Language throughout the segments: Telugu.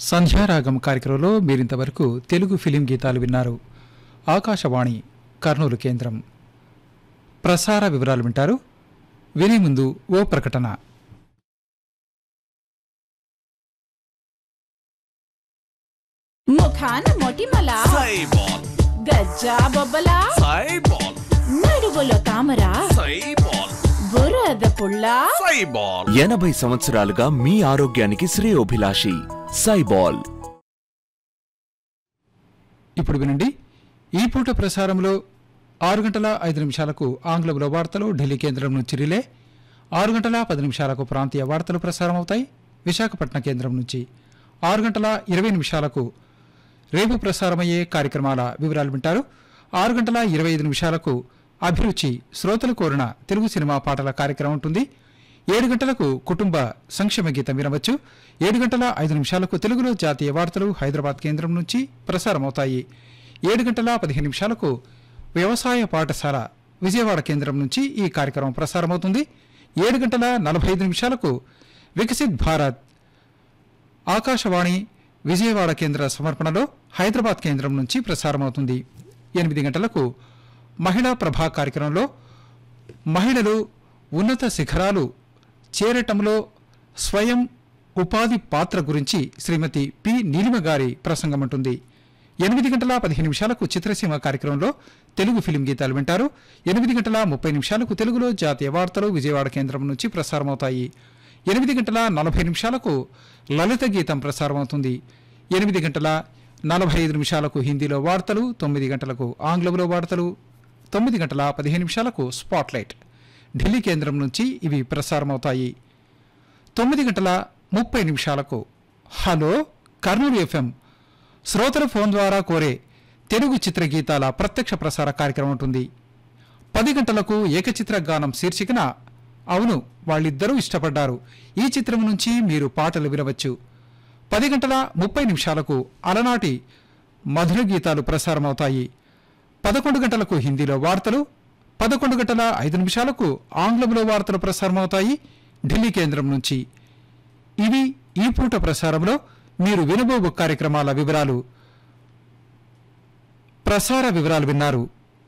సంధ్యారాగం కార్యక్రమంలో మీరింతవరకు తెలుగు ఫిలిం గీతాలు విన్నారు ఆకాశవాణి కర్నూలు కేంద్రం ప్రసార వివరాలు వింటారు వినే ముందు ఓ ప్రకటన ముఖాన మొటిమల సైబాల్ గజ్జా బొబ్బల సైబాల్ నడువులో తామర సైబాల్ బురద పుల్ల సైబాల్ ఎనభై సంవత్సరాలుగా మీ ఆరోగ్యానికి శ్రేయోభిలాషి సైబాల్ ఇప్పుడు వినండి ఈ పూట ప్రసారంలో ఆరు గంటల ఐదు నిమిషాలకు ఆంగ్లంలో వార్తలు ఢిల్లీ కేంద్రం నుంచి రిలే ఆరు గంటల పది నిమిషాలకు ప్రాంతీయ వార్తలు ప్రసారం అవుతాయి విశాఖపట్నం కేంద్రం నుంచి ఆరు గంటల ఇరవై నిమిషాలకు రేపు ప్రసారమయ్యే కార్యక్రమాల వివరాలు వింటారు ఆరు గంటల ఇరవై ఐదు నిమిషాలకు అభిరుచి శ్రోతలు కోరిన తెలుగు సినిమా పాటల కార్యక్రమం ఉంటుంది ఏడు గంటలకు కుటుంబ సంక్షేమ గీతం వినవచ్చు ఏడు గంటల ఐదు నిమిషాలకు తెలుగులో జాతీయ వార్తలు హైదరాబాద్ కేంద్రం నుంచి ప్రసారమవుతాయి ఏడు గంటల పదిహేను నిమిషాలకు వ్యవసాయ పాఠశాల విజయవాడ కేంద్రం నుంచి ఈ కార్యక్రమం ప్రసారమవుతుంది ఏడు గంటల నలభై ఐదు నిమిషాలకు వికసిత్ భారత్ ఆకాశవాణి విజయవాడ కేంద్ర సమర్పణలో హైదరాబాద్ కేంద్రం నుంచి ప్రసారమవుతుంది ఎనిమిది గంటలకు మహిళా ప్రభా కార్యక్రమంలో మహిళలు ఉన్నత శిఖరాలు చేరటంలో స్వయం ఉపాధి పాత్ర గురించి శ్రీమతి పి నీలిమ గారి ప్రసంగం ఉంటుంది ఎనిమిది గంటల పదిహేను నిమిషాలకు చిత్రసీమ కార్యక్రమంలో తెలుగు ఫిలిం గీతాలు వింటారు ఎనిమిది గంటల ముప్పై నిమిషాలకు తెలుగులో జాతీయ వార్తలు విజయవాడ కేంద్రం నుంచి ప్రసారమవుతాయి ఎనిమిది గంటల నలభై నిమిషాలకు లలిత గీతం ప్రసారమవుతుంది ఎనిమిది గంటల నలభై ఐదు నిమిషాలకు హిందీలో వార్తలు తొమ్మిది గంటలకు ఆంగ్లంలో వార్తలు తొమ్మిది గంటల పదిహేను నిమిషాలకు స్పాట్లైట్ ఢిల్లీ కేంద్రం నుంచి ఇవి ప్రసారమవుతాయి తొమ్మిది గంటల ముప్పై నిమిషాలకు హలో కర్నూలు ఎఫ్ఎం శ్రోతల ఫోన్ ద్వారా కోరే తెలుగు చిత్ర గీతాల ప్రత్యక్ష ప్రసార కార్యక్రమం ఉంటుంది పది గంటలకు ఏకచిత్ర గానం శీర్షికన అవును వాళ్ళిద్దరూ ఇష్టపడ్డారు ఈ చిత్రం నుంచి మీరు పాటలు వినవచ్చు పది గంటల ముప్పై నిమిషాలకు అలనాటి మధుర గీతాలు ప్రసారమవుతాయి పదకొండు గంటలకు హిందీలో వార్తలు పదకొండు గంటల ఐదు నిమిషాలకు ఆంగ్లంలో వార్తలు ప్రసారమవుతాయి ఢిల్లీ కేంద్రం నుంచి ఇవి ఈ పూట ప్రసారంలో మీరు వినబోవు కార్యక్రమాల వివరాలు ప్రసార వివరాలు విన్నారు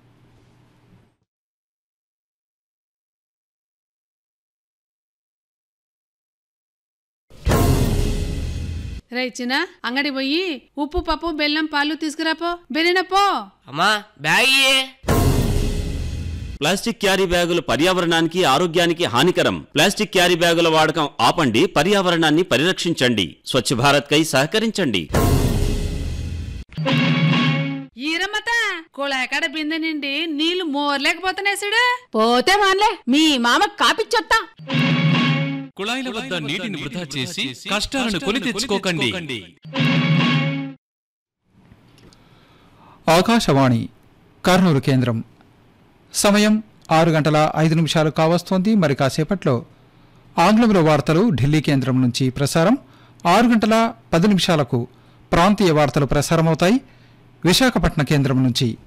రైచిన అంగడి పోయి ఉప్పు పప్పు బెల్లం పాలు తీసుకురాపో బెరినపో అమ్మా బ్యాగ్ ఇయ్యే. ప్లాస్టిక్ క్యారీ బ్యాగులు పర్యావరణానికి ఆరోగ్యానికి హానికరం ప్లాస్టిక్ క్యారీ బ్యాగుల వాడకం ఆపండి పర్యావరణాన్ని పరిరక్షించండి స్వచ్ఛ భారత్ కై సహకరించండి ఈరమ్మత కుళాయకాడ బిందె నిండి నీళ్లు మోర్లేకపోతున్నాయి చూడు పోతే మాన్లే మీ మామ కాపిచ్చొత్తా కుళాయిల వద్ద నీటిని వృధా చేసి కష్టాలను కొని తెచ్చుకోకండి ఆకాశవాణి కర్నూలు కేంద్రం సమయం ఆరు గంటల ఐదు నిమిషాలు కావస్తోంది మరి కాసేపట్లో ఆంగ్లంలో వార్తలు ఢిల్లీ కేంద్రం నుంచి ప్రసారం ఆరు గంటల పది నిమిషాలకు ప్రాంతీయ వార్తలు ప్రసారమవుతాయి విశాఖపట్నం కేంద్రం నుంచి